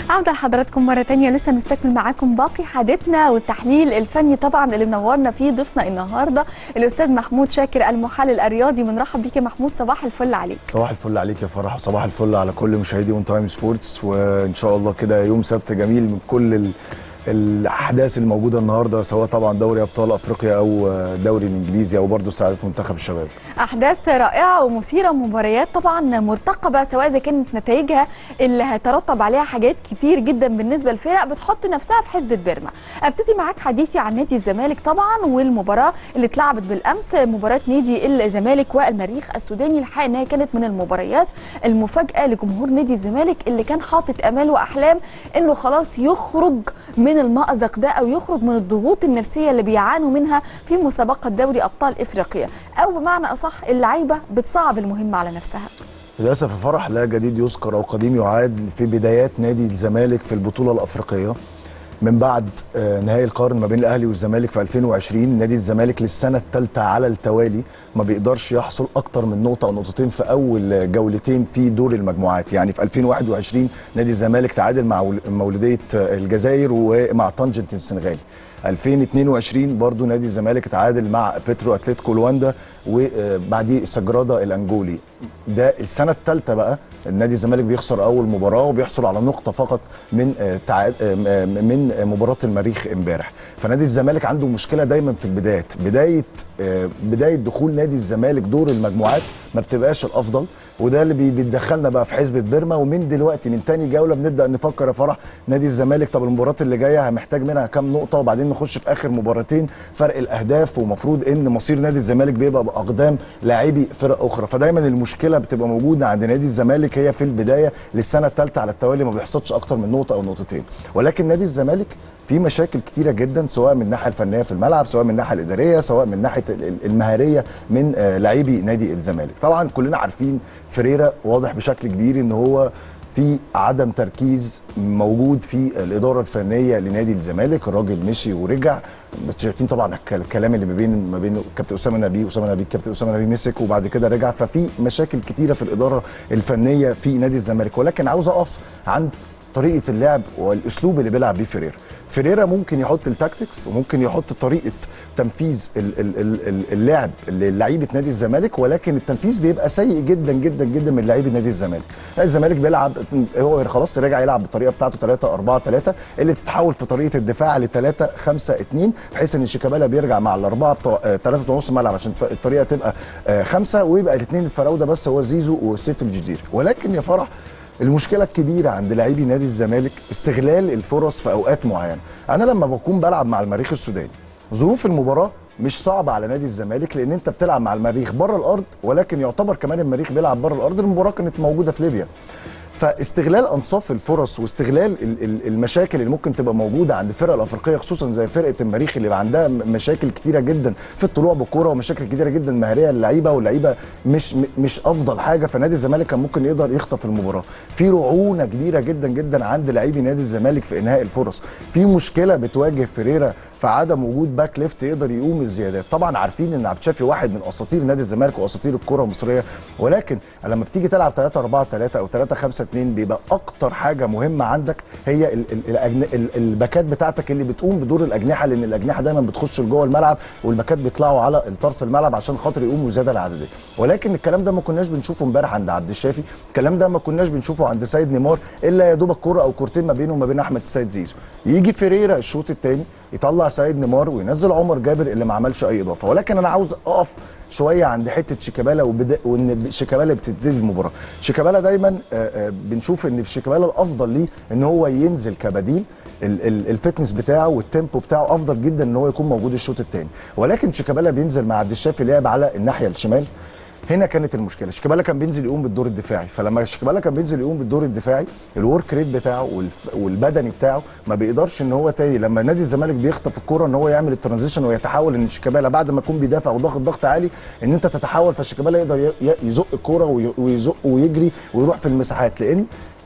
عودة لحضراتكم مرة تانية لسه نستكمل معاكم باقي حديثنا والتحليل الفني طبعا اللي منورنا فيه ضيفنا النهارده الأستاذ محمود شاكر المحلل الرياضي بنرحب بيك يا محمود صباح الفل عليك صباح الفل عليك يا فرح وصباح الفل على كل مشاهدي اون تايم سبورتس وان شاء الله كده يوم سبت جميل من كل ال... الاحداث الموجوده النهارده سواء طبعا دوري ابطال افريقيا او الدوري الانجليزي او برضه سعاده منتخب الشباب احداث رائعه ومثيره مباريات طبعا مرتقبه سواء اذا كانت نتائجها اللي هيترتب عليها حاجات كتير جدا بالنسبه للفرق بتحط نفسها في حسبه بيرما ابتدي معاك حديثي عن نادي الزمالك طبعا والمباراه اللي اتلعبت بالامس مباراه نادي الزمالك والمريخ السوداني الحقيقه انها كانت من المباريات المفاجاه لجمهور نادي الزمالك اللي كان حاطط امال واحلام انه خلاص يخرج من المأزق ده او يخرج من الضغوط النفسيه اللي بيعانوا منها في مسابقه دوري ابطال افريقيا او بمعنى اصح اللعيبه بتصعب المهمه على نفسها للاسف الفرح لا جديد يذكر او قديم يعاد في بدايات نادي الزمالك في البطوله الافريقيه من بعد نهائي القرن ما بين الاهلي والزمالك في 2020 نادي الزمالك للسنه الثالثه على التوالي ما بيقدرش يحصل اكتر من نقطه او نقطتين في اول جولتين في دور المجموعات يعني في 2021 نادي الزمالك تعادل مع مولوديه الجزائر ومع طنجة السنغالي 2022 برضو نادي الزمالك تعادل مع بيترو اتلتيكو لواندا وبعديه سجرادا الانجولي ده السنه الثالثه بقى النادي الزمالك بيخسر اول مباراه وبيحصل على نقطه فقط من من مباراه المريخ امبارح فنادي الزمالك عنده مشكله دايما في البدايات بدايه بدايه دخول نادي الزمالك دور المجموعات ما بتبقاش الافضل وده اللي بيدخلنا بقى في حسبه بيرما ومن دلوقتي من تاني جوله بنبدا نفكر يا فرح نادي الزمالك طب المباراه اللي جايه محتاج منها كام نقطه وبعدين نخش في اخر مباراتين فرق الاهداف ومفروض ان مصير نادي الزمالك بيبقى باقدام لاعبي فرق اخرى فدايما المشكله بتبقى موجوده عند نادي الزمالك هي في البدايه للسنه الثالثه على التوالي ما بيحصلش اكتر من نقطه او نقطتين ولكن نادي الزمالك في مشاكل كتيره جدا سواء من الناحيه الفنيه في الملعب سواء من الناحيه الاداريه سواء من ناحيه المهاريه من لاعبي نادي الزمالك طبعا كلنا عارفين فريرا واضح بشكل كبير ان هو في عدم تركيز موجود في الاداره الفنيه لنادي الزمالك الراجل مشي ورجع شايفين طبعا الكلام اللي ما بين ما بين كابتن اسامه نبيه اسامه نبيه كابتن اسامه نبيه مسك وبعد كده رجع ففي مشاكل كتيره في الاداره الفنيه في نادي الزمالك ولكن عاوز اقف عند طريقه اللعب والاسلوب اللي بيلعب بيه فيريرا فيريرا ممكن يحط التاكتكس وممكن يحط طريقه تنفيذ اللعب للعيبه نادي الزمالك ولكن التنفيذ بيبقى سيء جدا جدا جدا من لعيبه نادي الزمالك نادي الزمالك بيلعب هو خلاص رجع يلعب بالطريقه بتاعته 3 4 3 اللي بتتحول في طريقه الدفاع ل 3 5 2 بحيث ان شيكابالا بيرجع مع الاربعه بتوع 3 ونص ملعب عشان الطريقه تبقى خمسه ويبقى الاثنين الفراوده بس هو زيزو وسيف الجزيري ولكن يا فرح المشكله الكبيره عند لاعبي نادي الزمالك استغلال الفرص في اوقات معينه انا لما بكون بلعب مع المريخ السوداني ظروف المباراه مش صعبه على نادي الزمالك لان انت بتلعب مع المريخ بره الارض ولكن يعتبر كمان المريخ بيلعب بره الارض المباراه كانت موجوده في ليبيا فاستغلال انصاف الفرص واستغلال المشاكل اللي ممكن تبقى موجوده عند الفرق الافريقيه خصوصا زي فرقه المريخ اللي عندها مشاكل كتيره جدا في الطلوع بالكوره ومشاكل كتيره جدا مهاريه للعيبه واللعيبه مش مش افضل حاجه فنادي الزمالك كان ممكن يقدر يخطف المباراه في رعونه كبيره جدا جدا عند لاعبي نادي الزمالك في انهاء الفرص في مشكله بتواجه فريرا في عدم وجود باك ليفت يقدر يقوم الزيادات طبعا عارفين ان عبد الشافي واحد من اساطير نادي الزمالك واساطير الكره المصريه ولكن لما بتيجي تلعب 3 4 3 او 3 5 2 بيبقى اكتر حاجه مهمه عندك هي ال ال ال الباكات بتاعتك اللي بتقوم بدور الاجنحه لان الاجنحه دايما بتخش لجوه الملعب والباكات بيطلعوا على الطرف الملعب عشان خاطر يقوموا الزياده العدديه ولكن الكلام ده ما كناش بنشوفه امبارح عند عبد الشافي الكلام ده ما كناش بنشوفه عند سيد نيمار الا يا دوبك كوره او كورتين ما بينه وما بين احمد السيد زيزو يجي فيريرا الشوط الثاني يطلع سيد نيمار وينزل عمر جابر اللي ما عملش اي اضافه ولكن انا عاوز اقف شويه عند حته شيكابالا وبدا وان شيكابالا بتبتدي المباراه شيكابالا دايما بنشوف ان في شيكابالا الافضل ليه ان هو ينزل كبديل الفتنس بتاعه والتيمبو بتاعه افضل جدا ان هو يكون موجود الشوط الثاني ولكن شيكابالا بينزل مع عبد الشافي لعب على الناحيه الشمال هنا كانت المشكله شيكابالا كان بينزل يقوم بالدور الدفاعي فلما شيكابالا كان بينزل يقوم بالدور الدفاعي الورك ريت بتاعه والف... والبدني بتاعه ما بيقدرش ان هو تاني لما نادي الزمالك بيخطف الكوره ان هو يعمل الترانزيشن ويتحول ان شيكابالا بعد ما يكون بيدافع وضاغط ضغط عالي ان انت تتحول فشيكابالا يقدر ي... يزق الكوره ويزق ويجري ويروح في المساحات لان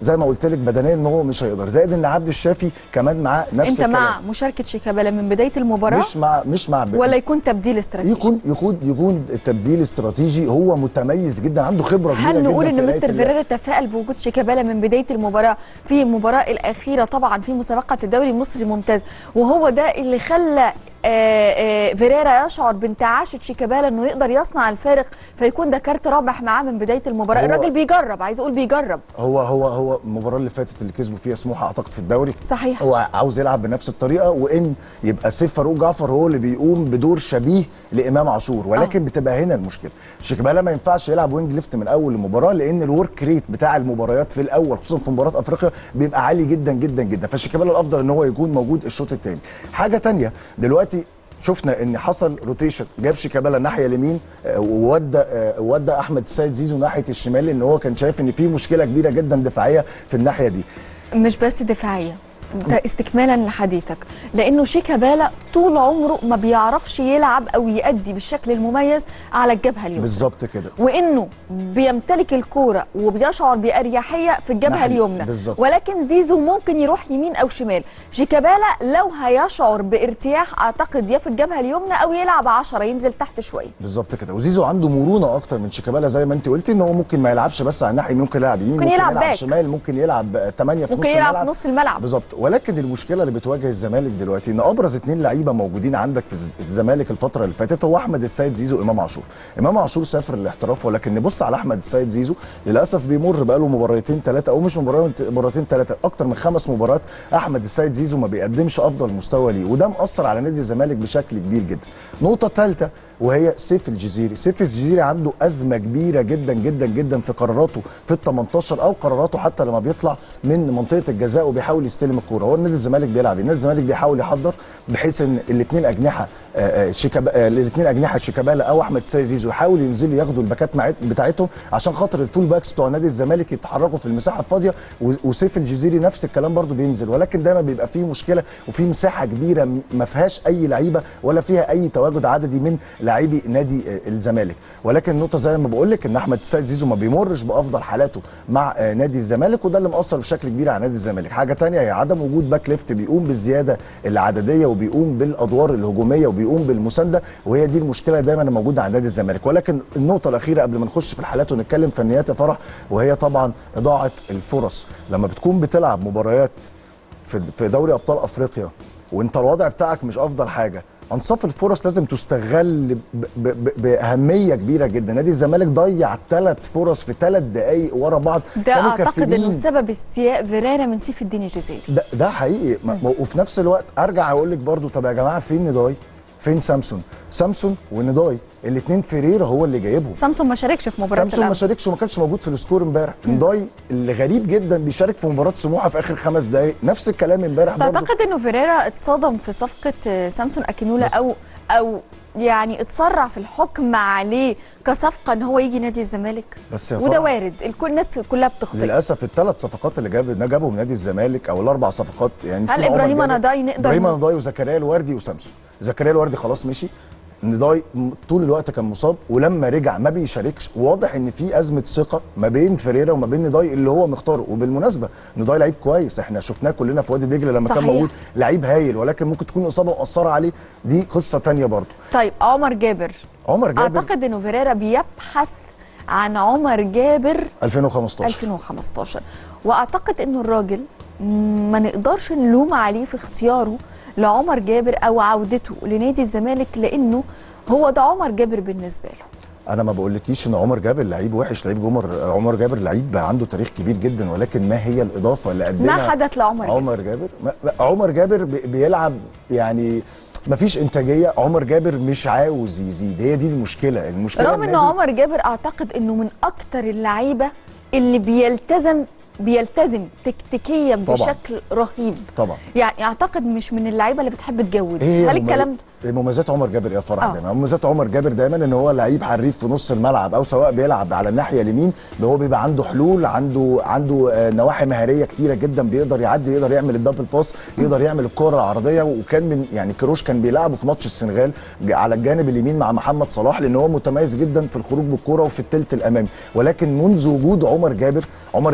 زي ما قلت لك بدنيا ان هو مش هيقدر زائد ان عبد الشافي كمان معاه نفس انت الكلام مع مشاركه شيكابالا من بدايه المباراه مش مع مش مع ولا يكون تبديل استراتيجي يكون يكون يكون التبديل استراتيجي هو متميز جدا عنده خبره كبيره هل جدا نقول في ان قراية مستر اللعب. فيريرا تفائل بوجود شيكابالا من بدايه المباراه في المباراه الاخيره طبعا في مسابقه الدوري المصري الممتاز وهو ده اللي خلى آه، آه، فيريرا يشعر بانتعاشه شيكابالا انه يقدر يصنع الفارق فيكون ده كارت رابح معاه من بدايه المباراه هو- الراجل بيجرب عايز اقول بيجرب هو هو هو المباراه اللي فاتت اللي كسبوا فيها سموحه اعتقد في الدوري صحيح. هو عاوز يلعب بنفس الطريقه وان يبقى سيف فاروق جعفر هو اللي بيقوم بدور شبيه لامام عاشور ولكن بتبقى هنا المشكله شيكابالا ما ينفعش يلعب وينج ليفت من اول المباراه لان الورك ريت بتاع المباريات في الاول خصوصا في مباراه افريقيا بيبقى عالي جدا جدا جدا فشيكابالا الافضل ان هو يكون موجود الشوط الثاني حاجه تانية دلوقتي شفنا ان حصل روتيشن جاب شيكابالا الناحيه اليمين آه، وودى آه، ودى احمد السيد زيزو ناحيه الشمال لان هو كان شايف ان في مشكله كبيره جدا دفاعيه في الناحيه دي مش بس دفاعيه ده استكمالا لحديثك لانه شيكابالا طول عمره ما بيعرفش يلعب او يأدي بالشكل المميز على الجبهه اليمنى بالظبط كده وانه بيمتلك الكوره وبيشعر باريحيه في الجبهه ناحية- اليمنى بالظبط. ولكن زيزو ممكن يروح يمين او شمال شيكابالا لو هيشعر بارتياح اعتقد يا في الجبهه اليمنى او يلعب 10 ينزل تحت شويه بالظبط كده وزيزو عنده مرونه اكتر من شيكابالا زي ما انت قلتي ان هو ممكن ما يلعبش بس على الناحيه ممكن يلعب يمين ممكن يلعب باك. شمال ممكن يلعب 8 في ممكن نص يلعب الملعب في نص الملعب بالظبط ولكن المشكله اللي بتواجه الزمالك دلوقتي ان ابرز اثنين لعيبه موجودين عندك في الز- الزمالك الفتره اللي فاتت هو احمد السيد زيزو وامام عاشور امام عاشور سافر للاحتراف ولكن نبص على احمد السيد زيزو للاسف بيمر بقاله مباراتين ثلاثه او مش مباراتين مباراتين ثلاثه اكتر من خمس مباريات احمد السيد زيزو ما بيقدمش افضل مستوى ليه وده مأثر على نادي الزمالك بشكل كبير جدا نقطه ثالثه وهي سيف الجزيري سيف الجزيري عنده ازمه كبيره جدا جدا جدا في قراراته في ال 18 او قراراته حتى لما بيطلع من منطقه الجزاء وبيحاول يستلم الكوره هو نادي الزمالك بيلعب إيه؟ نادي الزمالك بيحاول يحضر بحيث ان الاثنين اجنحه آه، آه، شيكاب الاثنين اجنحه شيكابالا او احمد سيد زيزو يحاولوا ينزلوا ياخدوا الباكات معت- بتاعتهم عشان خاطر الفول باكس بتوع نادي الزمالك يتحركوا في المساحه الفاضيه و- وسيف الجزيري نفس الكلام برضو بينزل ولكن دايما بيبقى فيه مشكله وفي مساحه كبيره م- ما فيهاش اي لعيبه ولا فيها اي تواجد عددي من لاعبي نادي آه، الزمالك ولكن النقطه زي ما بقول لك ان احمد السيد زيزو ما بيمرش بافضل حالاته مع آه، نادي الزمالك وده اللي مأثر بشكل كبير على نادي الزمالك حاجه تانية هي عدم وجود باك ليفت بيقوم بالزياده العدديه وبيقوم بالادوار الهجوميه وبيقوم بالمسانده وهي دي المشكله دايما اللي موجوده عند نادي الزمالك ولكن النقطه الاخيره قبل ما نخش في الحالات ونتكلم فنيات يا فرح وهي طبعا اضاعه الفرص لما بتكون بتلعب مباريات في في دوري ابطال افريقيا وانت الوضع بتاعك مش افضل حاجه انصاف الفرص لازم تستغل ب- ب- ب- باهميه كبيره جدا نادي الزمالك ضيع ثلاث فرص في ثلاث دقائق ورا بعض ده كانوا اعتقد انه كافيين. سبب استياء فيريرا من سيف الدين الجزيري ده ده حقيقي ما- ما- وفي نفس الوقت ارجع اقول لك برضو طب يا جماعه فين نداي فين سامسون سامسون ونداي الاثنين فيريرا هو اللي جايبهم سامسون ما شاركش في مباراه سامسون ما الأمس. شاركش وما كانش موجود في السكور امبارح نداي اللي غريب جدا بيشارك في مباراه سموحه في اخر خمس دقائق نفس الكلام امبارح برضو تعتقد انه فيريرا اتصدم في صفقه آه، سامسون اكينولا بس- او او يعني اتسرع في الحكم عليه كصفقه ان هو يجي نادي الزمالك بس يا وده فرح، وارد الكل الناس كلها بتخطئ للاسف الثلاث صفقات اللي جاب جابهم نادي الزمالك او الاربع صفقات يعني هل في عمر إبراهيم جابر- نضاي نقدر ابراهيم نقول- نضاي وزكريا الوردي وسامسون زكريا الوردي خلاص مشي نداي م- طول الوقت كان مصاب ولما رجع ما بيشاركش واضح ان في ازمه ثقه ما بين فريرا وما بين نداي اللي هو مختاره وبالمناسبه نداي لعيب كويس احنا شفناه كلنا في وادي دجله لما كان صحيح. موجود لعيب هايل ولكن ممكن تكون اصابه مؤثره عليه دي قصه تانية برضه طيب عمر جابر عمر جابر اعتقد انه فيريرا بيبحث عن عمر جابر 2015 2015 واعتقد انه الراجل ما نقدرش نلوم عليه في اختياره لعمر جابر او عودته لنادي الزمالك لانه هو ده عمر جابر بالنسبه له انا ما بقولكيش ان عمر جابر لعيب وحش لعيب عمر عمر جابر لعيب عنده تاريخ كبير جدا ولكن ما هي الاضافه اللي قدمها ما حدث لعمر جابر عمر جابر ما ما- عمر جابر بي- بيلعب يعني ما فيش انتاجيه عمر جابر مش عاوز يزيد هي دي المشكله المشكله رغم ان النادي- عمر جابر اعتقد انه من اكتر اللعيبه اللي بيلتزم بيلتزم تكتيكيا طبعاً. بشكل رهيب طبعا يعني اعتقد مش من اللعيبه اللي بتحب تجود ايه هل مميز- الكلام ده مميزات عمر جابر ايه يا فرح آه. دايما مميزات عمر جابر دايما ان هو لعيب حريف في نص الملعب او سواء بيلعب على الناحيه اليمين اللي هو بيبقى عنده حلول عنده عنده آه، نواحي مهاريه كتيره جدا بيقدر يعدي يقدر يعمل الدبل باس يقدر يعمل الكره العرضيه وكان من يعني كروش كان بيلعبه في ماتش السنغال ج- على الجانب اليمين مع محمد صلاح لان هو متميز جدا في الخروج بالكره وفي الثلث الامامي ولكن منذ وجود عمر جابر عمر جابر ما عملش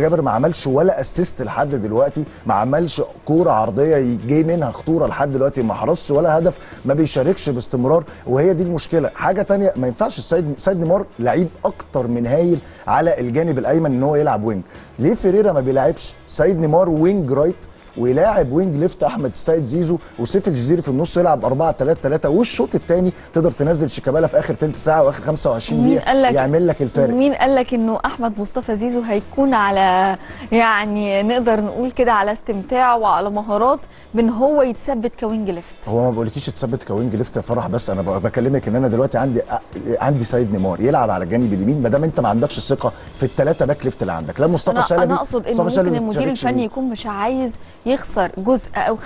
عملش ولا اسيست لحد دلوقتي ما عملش كوره عرضيه جاي منها خطوره لحد دلوقتي ما حرصش ولا هدف ما بيشاركش باستمرار وهي دي المشكله حاجه تانية ما ينفعش السيد سيد نيمار لعيب اكتر من هايل على الجانب الايمن ان هو يلعب وينج ليه فيريرا ما بيلعبش سيد نيمار وينج رايت ويلاعب وينج ليفت احمد السيد زيزو وسيف الجزيري في النص يلعب 4 3 3 والشوط الثاني تقدر تنزل شيكابالا في اخر ثلث ساعه واخر 25 مين دقيقه قال لك يعمل لك الفارق مين قال لك انه احمد مصطفى زيزو هيكون على يعني نقدر نقول كده على استمتاع وعلى مهارات بان هو يتثبت كوينج ليفت هو ما بقولكيش تثبت كوينج ليفت يا فرح بس انا ب- بكلمك ان انا دلوقتي عندي عندي سيد نيمار يلعب على الجانب اليمين ما دام انت ما عندكش ثقه في الثلاثه باك ليفت اللي عندك لا مصطفى انا شلبي انا اقصد انه مصطفى شلبي ممكن ما المدير بيشاركش الفني ليه. يكون مش عايز يخسر جزء او 50%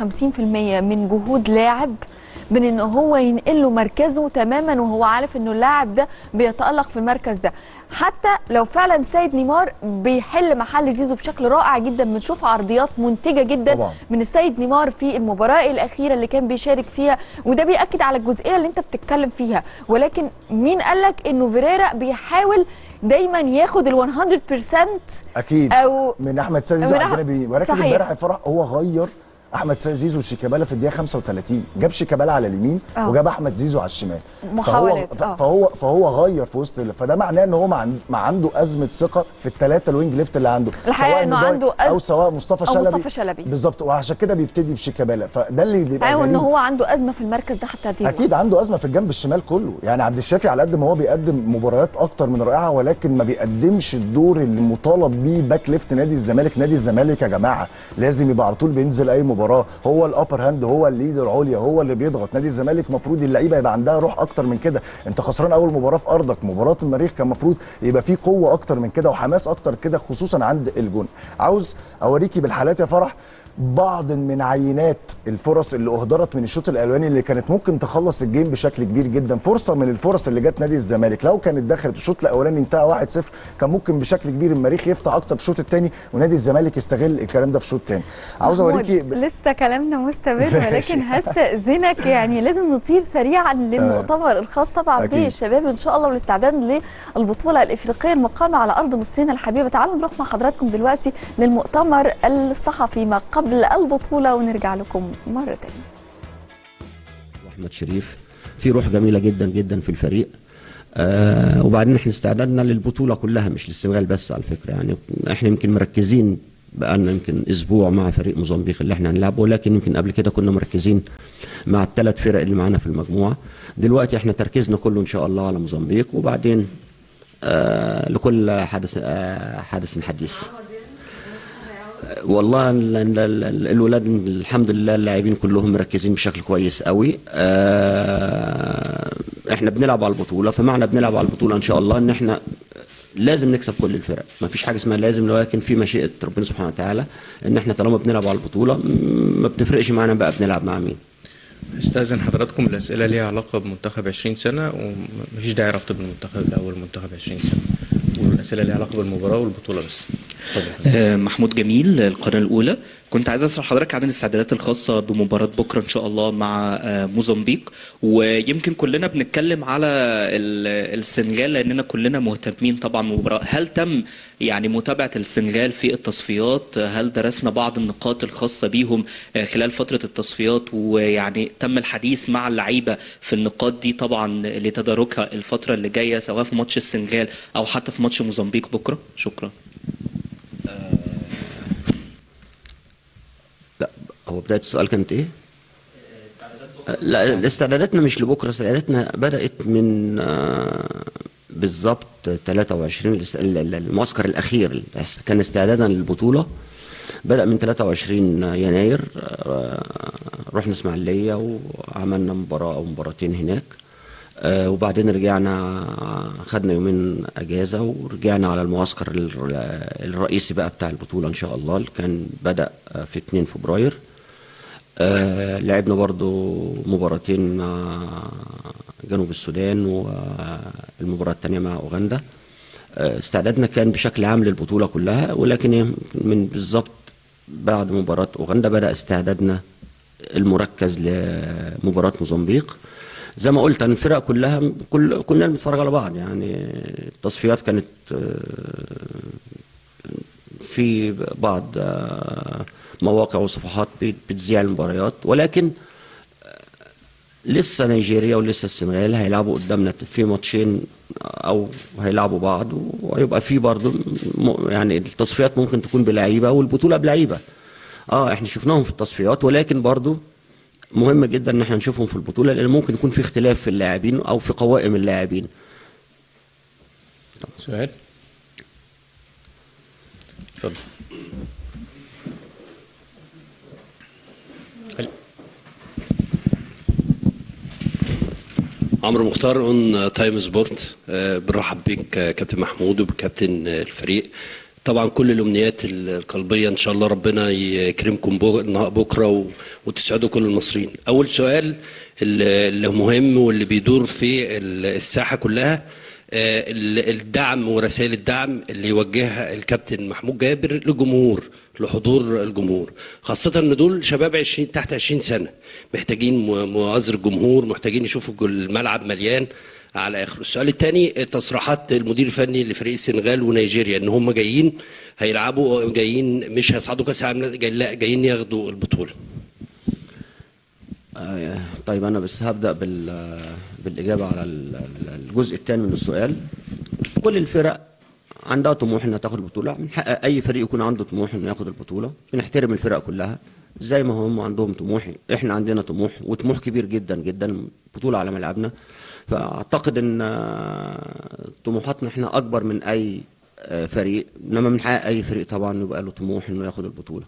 من جهود لاعب من ان هو ينقل له مركزه تماما وهو عارف انه اللاعب ده بيتالق في المركز ده حتى لو فعلا سيد نيمار بيحل محل زيزو بشكل رائع جدا بنشوف عرضيات منتجه جدا طبعاً. من السيد نيمار في المباراه الاخيره اللي كان بيشارك فيها وده بياكد على الجزئيه اللي انت بتتكلم فيها ولكن مين قال لك انه فيريرا بيحاول دايما ياخد ال 100% اكيد أو- من احمد سيد زيزو من على أح- الجانب اليمين. ولكن صحيح. امبارح يا فرح هو غير احمد سيد زيزو وشيكابالا في الدقيقه 35 جاب شيكابالا على اليمين آه. وجاب احمد زيزو على الشمال محاولات، فهو آه. فهو فهو غير في وسط ال- فده معناه ان هو ما, عند ما عنده ازمه ثقه في الثلاثه الوينج ليفت اللي عنده الحقيقة سواء إنه نضاي عنده أز- او سواء مصطفى أو شلبي مصطفى شلبي. بالظبط وعشان كده بيبتدي بشيكابالا فده اللي بيبقى ايوه ان غريب. هو عنده ازمه في المركز ده حتى دي اكيد عنده ازمه في الجنب الشمال كله يعني عبد الشافي على قد ما هو بيقدم مباريات اكتر من رائعه ولكن ما بيقدمش الدور اللي مطالب بيه باك ليفت نادي الزمالك نادي الزمالك يا جماعه لازم يبقى على طول بينزل اي مباراه هو الابر هاند هو الليد العليا هو اللي بيضغط نادي الزمالك المفروض اللعيبه يبقى عندها روح اكتر من كده انت خسران اول مباراه في ارضك مباراه المريخ كان المفروض يبقى فيه قوه اكتر من كده وحماس اكتر كده خصوصا عند الجون عاوز اوريكي بالحالات يا فرح بعض من عينات الفرص اللي اهدرت من الشوط الاولاني اللي كانت ممكن تخلص الجيم بشكل كبير جدا فرصه من الفرص اللي جت نادي الزمالك لو كانت دخلت الشوط الاولاني انتهى 1-0 كان ممكن بشكل كبير المريخ يفتح اكتر في الشوط الثاني ونادي الزمالك يستغل الكلام ده في الشوط الثاني عاوز محمود، اوريكي ب- لسه كلامنا مستمر ماشي. ولكن هستأذنك يعني لازم نطير سريعا للمؤتمر الخاص طبعا أكيد. بالشباب ان شاء الله والاستعداد للبطوله الافريقيه المقامه على ارض مصرنا الحبيبه تعالوا نروح مع حضراتكم دلوقتي للمؤتمر الصحفي ما قبل البطوله ونرجع لكم مره ثانيه واحمد شريف في روح جميله جدا جدا في الفريق آه وبعدين احنا استعدادنا للبطوله كلها مش للسنغال بس على فكره يعني احنا يمكن مركزين بقالنا يمكن اسبوع مع فريق موزمبيق اللي احنا هنلعبه ولكن يمكن قبل كده كنا مركزين مع الثلاث فرق اللي معانا في المجموعه دلوقتي احنا تركيزنا كله ان شاء الله على موزمبيق وبعدين آه لكل حدث آه حدث حديث والله ال- ال- ال- الولاد الحمد لله اللاعبين كلهم مركزين بشكل كويس قوي آه، احنا بنلعب على البطوله فمعنى بنلعب على البطوله ان شاء الله ان احنا لازم نكسب كل الفرق ما فيش حاجه اسمها لازم ولكن في مشيئه ربنا سبحانه وتعالى ان احنا طالما بنلعب على البطوله م- ما بتفرقش معانا بقى بنلعب مع مين استاذن حضراتكم الاسئله ليها علاقه بمنتخب 20 سنه ومفيش داعي ربط بالمنتخب الاول منتخب 20 سنه والاسئله ليها علاقه بالمباراه والبطوله بس اتفضل آه، محمود جميل القناة الأولى كنت عايز أسأل حضرتك عن الاستعدادات الخاصة بمباراة بكرة إن شاء الله مع آه، موزمبيق ويمكن كلنا بنتكلم على ال- السنغال لأننا كلنا مهتمين طبعا بالمباراة هل تم يعني متابعة السنغال في التصفيات هل درسنا بعض النقاط الخاصة بيهم آه، خلال فترة التصفيات ويعني تم الحديث مع اللعيبة في النقاط دي طبعا لتداركها الفترة اللي جاية سواء في ماتش السنغال أو حتى في ماتش موزمبيق بكرة شكرا لا هو بدايه السؤال كانت ايه؟ لا استعداداتنا مش لبكره استعداداتنا بدات من آه، بالظبط 23 الاست- ال- ال- المعسكر الاخير كان استعدادا للبطوله بدا من 23 يناير آه، رحنا اسماعيليه وعملنا مباراه او مباراتين هناك آه، وبعدين رجعنا خدنا يومين اجازه ورجعنا على المعسكر ال- الرئيسي بقى بتاع البطوله ان شاء الله اللي كان بدا آه، في 2 فبراير آه، لعبنا برضو مباراتين مع جنوب السودان والمباراة الثانية مع أوغندا آه، استعدادنا كان بشكل عام للبطولة كلها ولكن إيه، من بالظبط بعد مباراة أوغندا بدأ استعدادنا المركز لمباراة موزمبيق زي ما قلت أن الفرق كلها كل كلنا بنتفرج على بعض يعني التصفيات كانت آه، في بعض آه، مواقع وصفحات بت- بتذيع المباريات ولكن لسه نيجيريا ولسه السنغال هيلعبوا قدامنا في ماتشين او هيلعبوا بعض وهيبقى في برضه م- يعني التصفيات ممكن تكون بلعيبه والبطوله بلعيبه اه احنا شفناهم في التصفيات ولكن برضه مهم جدا ان احنا نشوفهم في البطوله لان ممكن يكون في اختلاف في اللاعبين او في قوائم اللاعبين سؤال اتفضل هل- عمرو مختار اون تايم سبورت آه، بنرحب بيك آه، كابتن محمود وبكابتن آه، الفريق طبعا كل الامنيات القلبيه ان شاء الله ربنا يكرمكم بو- بكره و- وتسعدوا كل المصريين اول سؤال اللي اللي مهم واللي بيدور في ال- الساحه كلها آه، ال- الدعم ورسائل الدعم اللي يوجهها الكابتن محمود جابر للجمهور لحضور الجمهور خاصة ان دول شباب 20 تحت 20 سنة محتاجين م- مؤازر الجمهور محتاجين يشوفوا الج- الملعب مليان على اخره السؤال الثاني تصريحات المدير الفني لفريق السنغال ونيجيريا ان هم جايين هيلعبوا جايين مش هيصعدوا كاس العالم لا، جاي- لا جايين ياخدوا البطولة آه، طيب انا بس هبدا بال بالاجابه على ال- ال- الجزء الثاني من السؤال كل الفرق عندها طموح انها تاخد البطوله من حق اي فريق يكون عنده طموح انه ياخد البطوله بنحترم الفرق كلها زي ما هم عندهم طموح احنا عندنا طموح وطموح كبير جدا جدا بطوله على ملعبنا فاعتقد ان آه، طموحاتنا احنا اكبر من اي آه، فريق انما من حق اي فريق طبعا يبقى له طموح انه ياخد البطوله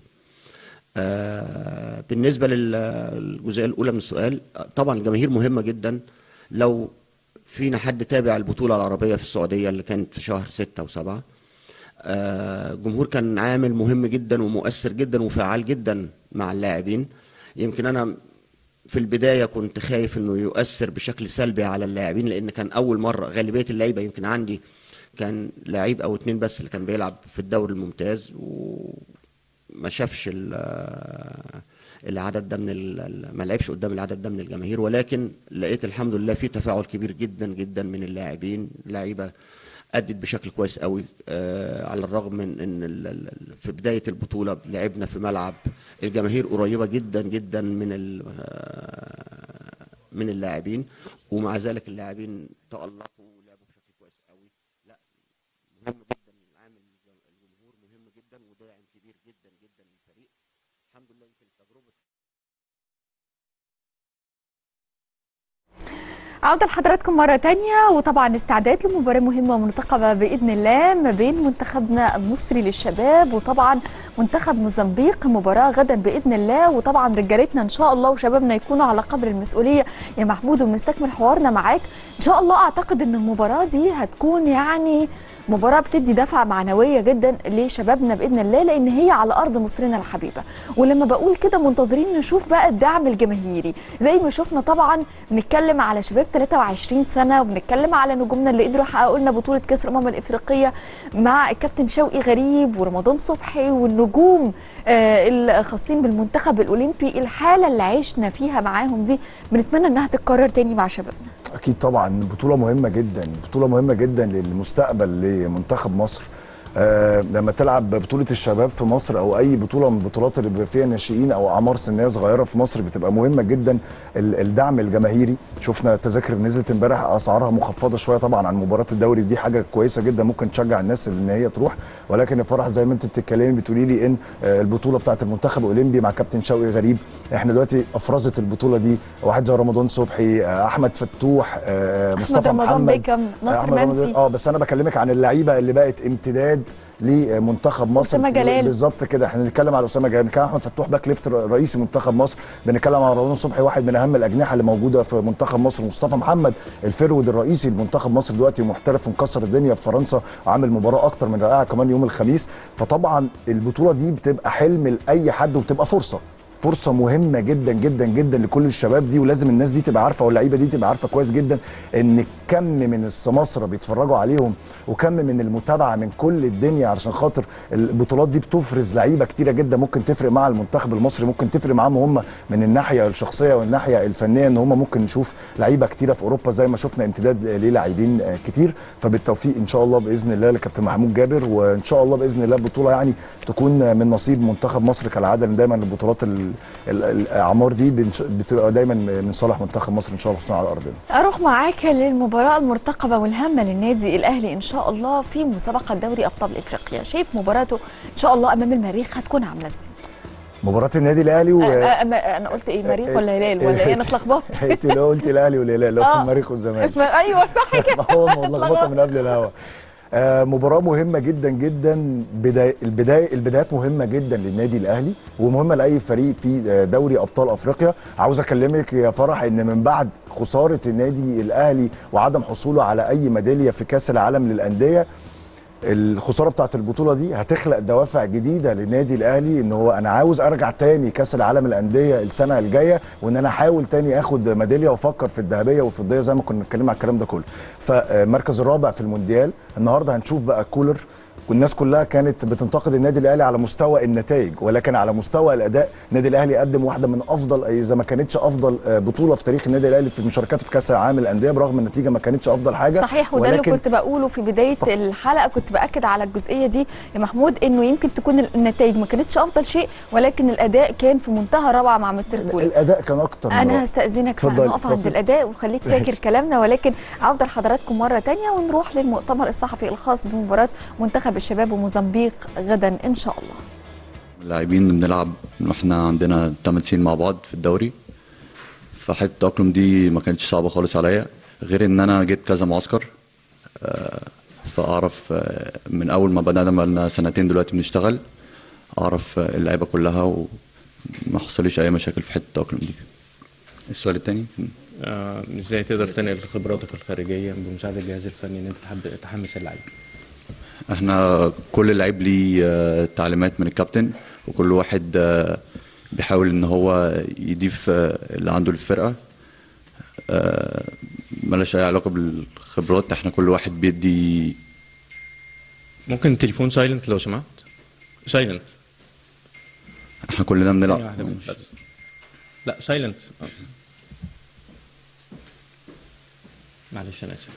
آه، بالنسبه لل- للجزئيه الاولى من السؤال آه، طبعا الجماهير مهمه جدا لو فينا حد تابع البطوله العربيه في السعوديه اللي كانت في شهر ستة وسبعة آه، الجمهور كان عامل مهم جدا ومؤثر جدا وفعال جدا مع اللاعبين يمكن انا في البدايه كنت خايف انه يؤثر بشكل سلبي على اللاعبين لان كان اول مره غالبيه اللعيبه يمكن عندي كان لعيب او اتنين بس اللي كان بيلعب في الدوري الممتاز وما شافش ال- العدد ده من ال- ما لعبش قدام العدد ده من الجماهير ولكن لقيت الحمد لله في تفاعل كبير جدا جدا من اللاعبين لعيبه ادت بشكل كويس قوي آه على الرغم من ان ال- ال- ال- في بدايه البطوله لعبنا في ملعب الجماهير قريبه جدا جدا من ال- آه، من اللاعبين ومع ذلك اللاعبين تالقوا ولعبوا بشكل كويس قوي لا مهم جدا عامل الجمهور مهم جدا وداعم كبير جدا جدا للفريق الحمد لله يمكن تجربه عودة لحضراتكم مرة تانية وطبعا استعداد لمباراة مهمة ومرتقبة بإذن الله ما بين منتخبنا المصري للشباب وطبعا منتخب موزمبيق مباراة غدا بإذن الله وطبعا رجالتنا إن شاء الله وشبابنا يكونوا على قدر المسؤولية يا محمود ومستكمل حوارنا معاك إن شاء الله أعتقد إن المباراة دي هتكون يعني مباراة بتدي دفعة معنوية جدا لشبابنا بإذن الله لأن هي على أرض مصرنا الحبيبة ولما بقول كده منتظرين نشوف بقى الدعم الجماهيري زي ما شفنا طبعا بنتكلم على شباب 23 سنة وبنتكلم على نجومنا اللي قدروا يحققوا لنا بطولة كأس الأمم الإفريقية مع الكابتن شوقي غريب ورمضان صبحي والنجوم آه، الخاصين بالمنتخب الأولمبي الحالة اللي عشنا فيها معاهم دي بنتمنى إنها تتكرر تاني مع شبابنا اكيد طبعا بطوله مهمه جدا بطوله مهمه جدا للمستقبل لمنتخب مصر آه لما تلعب بطوله الشباب في مصر او اي بطوله من البطولات اللي بيبقى فيها ناشئين او اعمار سنيه صغيره في مصر بتبقى مهمه جدا ال- الدعم الجماهيري شفنا التذاكر اللي نزلت امبارح اسعارها مخفضه شويه طبعا عن مباراه الدوري دي حاجه كويسه جدا ممكن تشجع الناس ان هي تروح ولكن الفرح زي ما انت بتتكلمي بتقولي لي ان آه، البطوله بتاعه المنتخب الاولمبي مع كابتن شوقي غريب احنا دلوقتي افرزت البطوله دي واحد زي رمضان صبحي آه، احمد فتوح آه، مصطفى رمضان محمد بيكم، ناصر أحمد رمضان- منسي. اه بس انا بكلمك عن اللعيبه اللي بقت امتداد لمنتخب مصر أسامة جلال. بالظبط كده احنا بنتكلم على اسامه جلال بنتكلم عن احمد فتوح باك ليفت رئيسي منتخب مصر بنتكلم عن رمضان صبحي واحد من اهم الاجنحه اللي موجوده في منتخب مصر مصطفى محمد الفرود الرئيسي لمنتخب مصر دلوقتي محترف ومكسر الدنيا في فرنسا وعامل مباراه اكتر من رائعه كمان يوم الخميس فطبعا البطوله دي بتبقى حلم لاي حد وبتبقى فرصه فرصه مهمه جدا جدا جدا لكل الشباب دي ولازم الناس دي تبقى عارفه واللعيبه دي تبقى عارفه كويس جدا ان كم من السماسره بيتفرجوا عليهم وكم من المتابعه من كل الدنيا علشان خاطر البطولات دي بتفرز لعيبه كتيره جدا ممكن تفرق مع المنتخب المصري ممكن تفرق معاهم هم من الناحيه الشخصيه والناحيه الفنيه ان هم ممكن نشوف لعيبه كتيره في اوروبا زي ما شفنا امتداد للاعبين آه، كتير فبالتوفيق ان شاء الله باذن الله لكابتن محمود جابر وان شاء الله باذن الله البطوله يعني تكون من نصيب منتخب مصر كالعاده لان دايما البطولات ال- ال- الاعمار دي بنش- بتبقى دايما من صالح منتخب مصر ان شاء الله خصوصا على ارضنا اروح معاك للمباراه المرتقبه والهامه للنادي الاهلي ان شاء الله في مسابقه دوري ابطال افريقيا شايف مباراته ان شاء الله امام المريخ هتكون عامله ازاي مباراه النادي الاهلي و... أ- أ- أ- انا قلت ايه مريخ ولا هلال ولا ايه انا اتلخبطت انت لو قلت الاهلي والهلال لو آه. المريخ والزمالك ايوه صح كده ما هو ملخبطه من قبل الهوا آه مباراة مهمة جدا جدا بداية البداية البدايات مهمة جدا للنادي الأهلي ومهمة لأي فريق في آه، دوري أبطال أفريقيا عاوز أكلمك يا فرح إن من بعد خسارة النادي الأهلي وعدم حصوله على أي ميدالية في كأس العالم للأندية الخساره بتاعت البطوله دي هتخلق دوافع جديده للنادي الاهلي ان هو انا عاوز ارجع تاني كاس العالم الانديه السنه الجايه وان انا احاول تاني اخد ميداليه وافكر في الذهبيه والفضيه زي ما كنا بنتكلم على الكلام ده كله فالمركز الرابع في المونديال النهارده هنشوف بقى كولر والناس كلها كانت بتنتقد النادي الاهلي على مستوى النتائج ولكن على مستوى الاداء النادي الاهلي قدم واحده من افضل اذا ما كانتش افضل آه، بطوله في تاريخ النادي الاهلي في مشاركاته في كاس العالم للانديه برغم النتيجه ما كانتش افضل حاجه صحيح وده اللي كنت بقوله في بدايه الحلقه كنت باكد على الجزئيه دي يا محمود انه يمكن تكون النتائج ما كانتش افضل شيء ولكن الاداء كان في منتهى الروعه مع مستر كولر الاداء كان اكتر من رائع. انا هستاذنك اتفضلي، نقف عند اتفضلي. الاداء وخليك فاكر ماشي. كلامنا ولكن عوده لحضراتكم مره تانية ونروح للمؤتمر الصحفي الخاص بمباراه منتخب الشباب وموزمبيق غدا ان شاء الله اللاعبين بنلعب واحنا عندنا 8 سنين مع بعض في الدوري فحته التأقلم دي ما كانتش صعبه خالص عليا غير ان انا جيت كذا معسكر آه، فاعرف آه، من اول ما بدانا بقالنا سنتين دلوقتي بنشتغل اعرف آه، اللعيبه كلها وما حصليش اي مشاكل في حته التأقلم دي السؤال التاني آه، ازاي تقدر تنقل خبراتك الخارجيه بمساعده الجهاز الفني ان انت تحب تحمس اللعيبه احنا كل لعيب ليه آه، تعليمات من الكابتن وكل واحد آه، بيحاول ان هو يضيف آه، اللي عنده للفرقه آه، ملهاش اي علاقه بالخبرات احنا كل واحد بيدي ممكن التليفون سايلنت لو سمحت سايلنت احنا كلنا ثانية بنلعب واحدة بس. لا سايلنت معلش انا اسف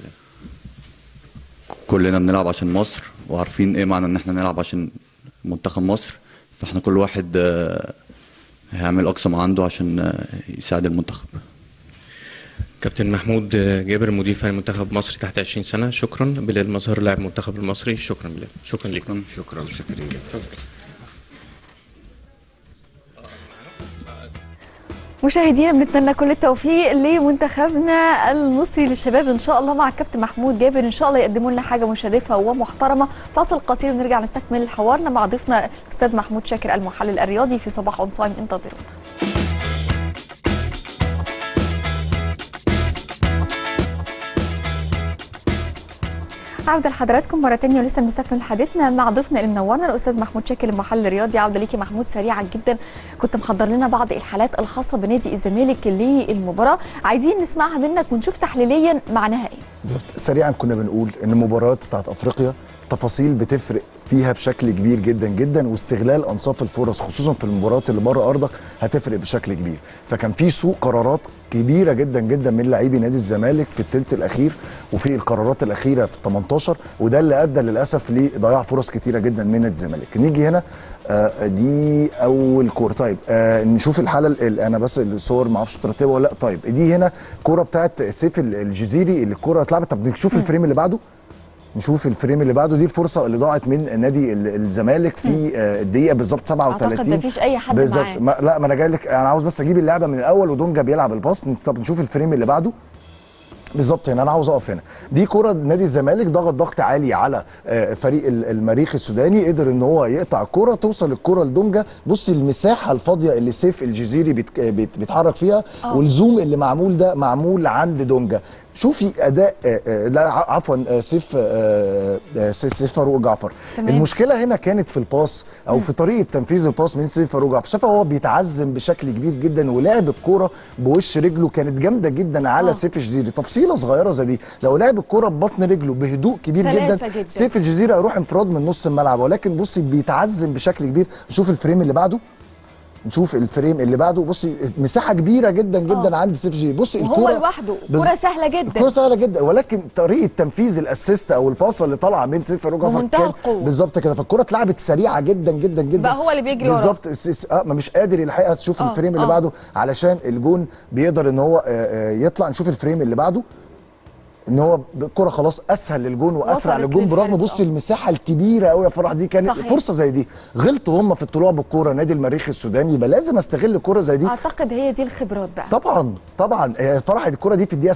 كلنا بنلعب عشان مصر وعارفين ايه معنى ان احنا نلعب عشان منتخب مصر فاحنا كل واحد آه، هيعمل اقصى ما عنده عشان آه، يساعد المنتخب كابتن محمود جابر مدير فني منتخب مصر تحت 20 سنه شكرا بلال مظهر لاعب المنتخب المصري شكرا بلال شكرا لكم شكرا شكرا جدا مشاهدينا بنتمنى كل التوفيق لمنتخبنا المصري للشباب ان شاء الله مع الكابتن محمود جابر ان شاء الله يقدموا لنا حاجه مشرفه ومحترمه فاصل قصير ونرجع نستكمل حوارنا مع ضيفنا الاستاذ محمود شاكر المحلل الرياضي في صباح اون تايم انتظرونا عودة لحضراتكم مرة تانية ولسه بنستكمل حديثنا مع ضيفنا اللي منورنا الأستاذ محمود شاكر المحلل الرياضي عودة ليكي محمود سريعا جدا كنت محضر لنا بعض الحالات الخاصة بنادي الزمالك للمباراة عايزين نسمعها منك ونشوف تحليليا معناها ايه بالظبط سريعا كنا بنقول ان المباريات بتاعت افريقيا تفاصيل بتفرق فيها بشكل كبير جدا جدا واستغلال انصاف الفرص خصوصا في المباريات اللي بره ارضك هتفرق بشكل كبير فكان في سوء قرارات كبيره جدا جدا من لاعبي نادي الزمالك في الثلث الاخير وفي القرارات الاخيره في ال 18 وده اللي ادى للاسف لضياع فرص كتيره جدا من نادي الزمالك نيجي هنا آه دي اول كوره طيب آه نشوف الحاله ال- انا بس الصور ما اعرفش ترتبها ولا لا طيب دي هنا كوره بتاعت سيف ال- الجزيري اللي الكوره اتلعبت طب نشوف الفريم اللي بعده نشوف الفريم اللي بعده دي الفرصه اللي ضاعت من نادي ال- الزمالك في آه، الدقيقه بالظبط 37 أعتقد مفيش أي حد بالظبط معاه. ما لا ما انا جاي لك انا عاوز بس اجيب اللعبه من الاول ودونجا بيلعب الباص طب نشوف الفريم اللي بعده بالظبط هنا انا عاوز اقف هنا دي كره نادي الزمالك ضغط ضغط عالي على آه، فريق ال- المريخ السوداني قدر ان هو يقطع الكره توصل الكره لدونجا بص المساحه الفاضيه اللي سيف الجزيري بيت- بيت- بيتحرك فيها آه. والزوم اللي معمول ده معمول عند دونجا شوفي اداء آه، آه، لا ع- عفوا آه، سيف آه، آه، سيف سيف فاروق جعفر تمام. المشكله هنا كانت في الباس او في طريقه تنفيذ الباس من سيف فاروق جعفر شايفه هو بيتعزم بشكل كبير جدا ولعب الكوره بوش رجله كانت جامده جدا على آه. سيف الجزيري تفصيله صغيره زي دي لو لعب الكوره ببطن رجله بهدوء كبير سلاسة جدا جدا. سيف الجزيري هيروح انفراد من نص الملعب ولكن بصي بيتعزم بشكل كبير نشوف الفريم اللي بعده نشوف الفريم اللي بعده بصي مساحه كبيره جدا جدا آه. عند سيف الجزيري بصي وهو الكوره لوحده بز- كرة سهلة جدا الكوره سهله جدا ولكن طريقه تنفيذ الاسيست او الباصه اللي طالعه من سيف فاروق جعفر بمنتهى كان القوة. بالظبط كده فالكوره اتلعبت سريعه جدا جدا جدا بقى هو اللي بيجري وراه. بالظبط الس- الس- اه ما مش قادر يلحقها تشوف آه، الفريم اللي آه. بعده علشان الجون بيقدر ان هو آه، آه، يطلع نشوف الفريم اللي بعده ان هو الكره خلاص اسهل للجون واسرع وصلت للجون برغم للحارس، بصي آه. المساحه الكبيره قوي يا فرح دي كانت صحيح. فرصه زي دي غلطوا هم في الطلوع بالكوره نادي المريخ السوداني يبقى لازم استغل الكوره زي دي اعتقد هي دي الخبرات بقى طبعا طبعا آه، فرح الكره دي في الدقيقه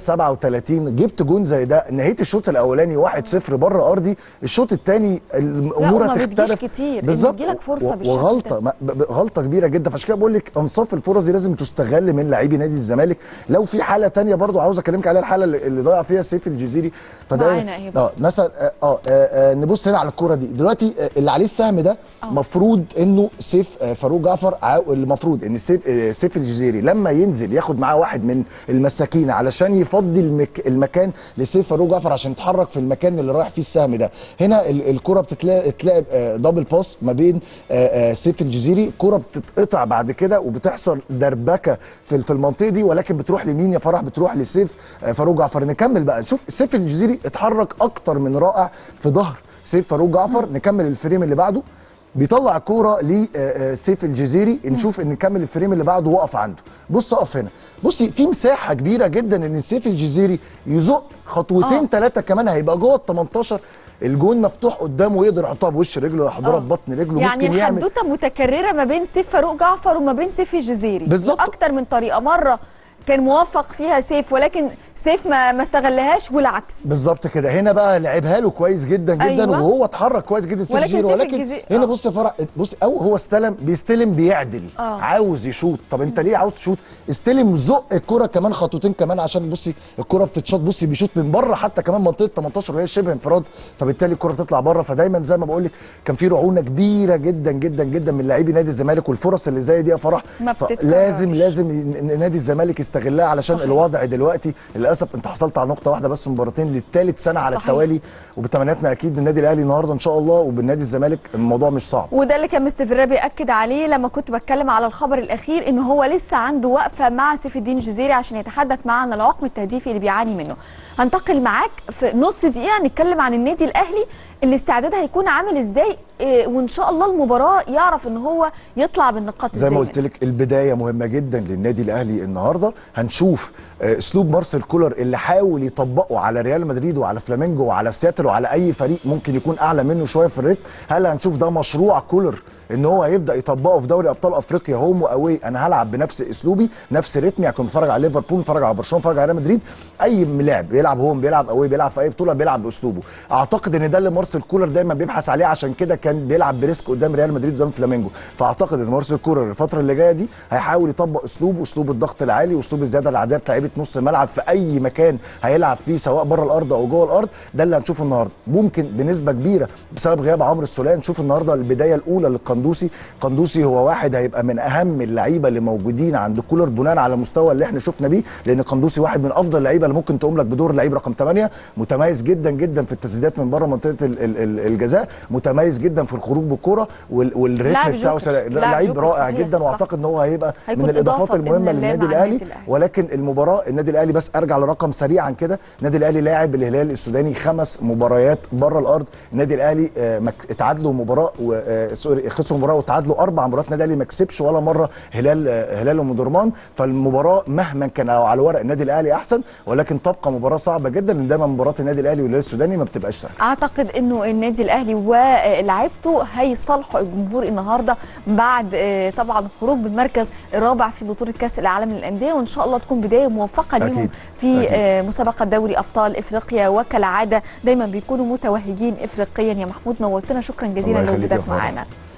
37 جبت جون زي ده نهايه الشوط الاولاني 1-0 بره ارضي الشوط الثاني الامور وما بتجيش هتختلف كتير، إن بالظبط تجيلك فرصة و- بالشكل وغلطه ده. ما- ب- ب- غلطه كبيره جدا فعشان كده بقول لك انصاف الفرص دي لازم تستغل من لاعبي نادي الزمالك لو في حاله تانية برضو عاوز اكلمك عليها الحاله اللي اللي ضيع فيها سيف الجزيري معانا أهي بقى. اه مثلا اه, آه, آه نبص هنا على الكوره دي دلوقتي آه اللي عليه السهم ده مفروض انه سيف آه فاروق جعفر عاو- المفروض ان سيف آه سيف الجزيري لما ينزل ياخد معاه واحد من المساكين علشان يفضي المك المكان لسيف فاروق جعفر عشان يتحرك في المكان اللي رايح فيه السهم ده هنا ال- الكره بتتلعب آه دبل باس ما بين آه آه سيف الجزيري الكره بتتقطع بعد كده وبتحصل دربكه في في المنطقه دي ولكن بتروح لمين يا فرح بتروح لسيف آه فاروق جعفر نكمل بقى شوف سيف الجزيري اتحرك اكتر من رائع في ظهر سيف فاروق جعفر نكمل الفريم اللي بعده بيطلع كوره لسيف الجزيري نشوف ان نكمل الفريم اللي بعده وقف عنده بص اقف هنا بصي في مساحه كبيره جدا ان سيف الجزيري يزق خطوتين آه. ثلاثه كمان هيبقى جوه ال 18 الجون مفتوح قدامه ويقدر يحطها بوش رجله يحضرها آه. ببطن رجله يعني ممكن يعمل الحدوته متكرره ما بين سيف فاروق جعفر وما بين سيف الجزيري بالظبط. اكتر من طريقه مره كان موفق فيها سيف ولكن سيف ما ما استغلهاش والعكس بالظبط كده هنا بقى لعبها له كويس جدا جدا أيوة. وهو اتحرك كويس جدا سيف ولكن الجزيري سيف ولكن الجزيري- هنا آه. بص يا فرح بص او هو استلم بيستلم بيعدل آه. عاوز يشوط طب انت ليه عاوز تشوط استلم زق الكره كمان خطوتين كمان عشان بصي الكره بتتشاط بصي بيشوط من بره حتى كمان منطقه 18 وهي شبه انفراد فبالتالي الكره تطلع بره فدايما زي ما بقول لك كان في رعونه كبيره جدا جدا جدا من لاعبي نادي الزمالك والفرص اللي زي دي يا فرح ما بتتكررش. لازم لازم ن- نادي الزمالك يستغلها علشان صحيح. الوضع دلوقتي للاسف انت حصلت على نقطه واحده بس مباراتين للثالث سنه على صحيح. التوالي وبتمنياتنا اكيد بالنادي الاهلي النهارده ان شاء الله وبالنادي الزمالك الموضوع مش صعب وده اللي كان مستر فيرا بياكد عليه لما كنت بتكلم على الخبر الاخير ان هو لسه عنده وقفه مع سيف الدين الجزيري عشان يتحدث معاه عن العقم التهديفي اللي بيعاني منه هنتقل معاك في نص دقيقه نتكلم عن النادي الاهلي الاستعداد هيكون عامل ازاي إيه، وان شاء الله المباراه يعرف ان هو يطلع بالنقاط زي ما ازاي قلت لك البدايه مهمه جدا للنادي الاهلي النهارده هنشوف آه، اسلوب مارسيل كولر اللي حاول يطبقه على ريال مدريد وعلى فلامينجو وعلى سياتل وعلى اي فريق ممكن يكون اعلى منه شويه في الريتم هل هنشوف ده مشروع كولر ان هو هيبدا يطبقه في دوري ابطال افريقيا هوم واوي انا هلعب بنفس اسلوبي نفس رتمي يعني كنت بتفرج على ليفربول بتفرج على برشلونه بتفرج على ريال مدريد اي لاعب بيلعب هوم بيلعب اوي بيلعب في اي بطوله بيلعب باسلوبه اعتقد ان ده اللي مارسيل كولر دايما بيبحث عليه عشان كده كان بيلعب بريسك قدام ريال مدريد قدام فلامينجو فاعتقد ان مارسيل كولر الفتره اللي جايه دي هيحاول يطبق اسلوبه اسلوب الضغط العالي واسلوب الزياده العاديه لعيبه نص الملعب في اي مكان هيلعب فيه سواء بره الارض او جوه الارض ده اللي هنشوفه النهارده ممكن بنسبه كبيره بسبب غياب عمرو السوليه نشوف النهارده البدايه الاولى للقندوسي قندوسي هو واحد هيبقى من اهم اللعيبه اللي موجودين عند كولر بناء على المستوى اللي احنا شفنا بيه لان قندوسي واحد من افضل اللعيبه اللي ممكن تقوم لك بدور اللعيب رقم 8 متميز جدا جدا في التسديدات من بره منطقه ال- ال- ال- الجزاء متميز جدا في الخروج بالكره وال- والريتم لاعب بتاعه جوكر. سريع. لاعب لعيب جوكر رائع صحيح، جدا صح. واعتقد ان هو هيبقى هيكون من الاضافات إضافة المهمه بإذن الله للنادي مع الاهلي النادي الأهلي. ولكن المباراه النادي الاهلي بس ارجع لرقم سريعا كده النادي الاهلي لاعب الهلال السوداني خمس مباريات بره الارض النادي الاهلي آه، مك- اتعادلوا مباراه و- آه، سوري خسروا مباراه وتعادلوا اربع مرات النادي الاهلي ما كسبش ولا مره هلال آه، هلال ام درمان فالمباراه مهما كان لو على ورق النادي الاهلي احسن ولكن تبقى مباراه صعبه جدا لان دايما مباراه النادي الاهلي والهلال السوداني ما بتبقاش سهله اعتقد انه النادي الاهلي ولاعيبته هيصالحوا الجمهور النهارده بعد آه، طبعا خروج بالمركز الرابع في بطوله كاس العالم للانديه وان شاء الله تكون بدايه موفقه ليهم أكيد. في أكيد. آه، مسابقه دوري ابطال افريقيا وكالعاده دايما بيكونوا متوهجين افريقيا يا محمود نورتنا شكرا جزيلا الله يخليك يا لوجودك فرح. معانا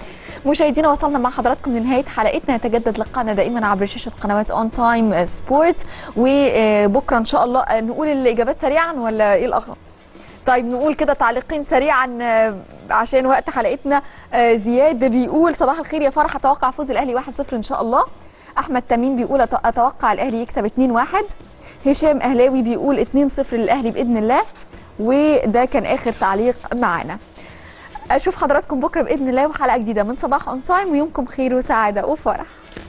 مشاهدينا وصلنا مع حضراتكم لنهايه حلقتنا يتجدد لقاءنا دائما عبر شاشه قنوات اون تايم سبورت وبكره ان شاء الله نقول الاجابات سريعا ولا ايه الاخر طيب نقول كده تعليقين سريعا آه، عشان وقت حلقتنا آه، زياد بيقول صباح الخير يا فرح اتوقع فوز الاهلي 1-0 ان شاء الله احمد تميم بيقول أت- اتوقع الاهلي يكسب 2-1 هشام اهلاوي بيقول 2-0 للاهلي باذن الله وده كان اخر تعليق معانا اشوف حضراتكم بكره باذن الله وحلقه جديده من صباح اون تايم ويومكم خير وسعاده وفرح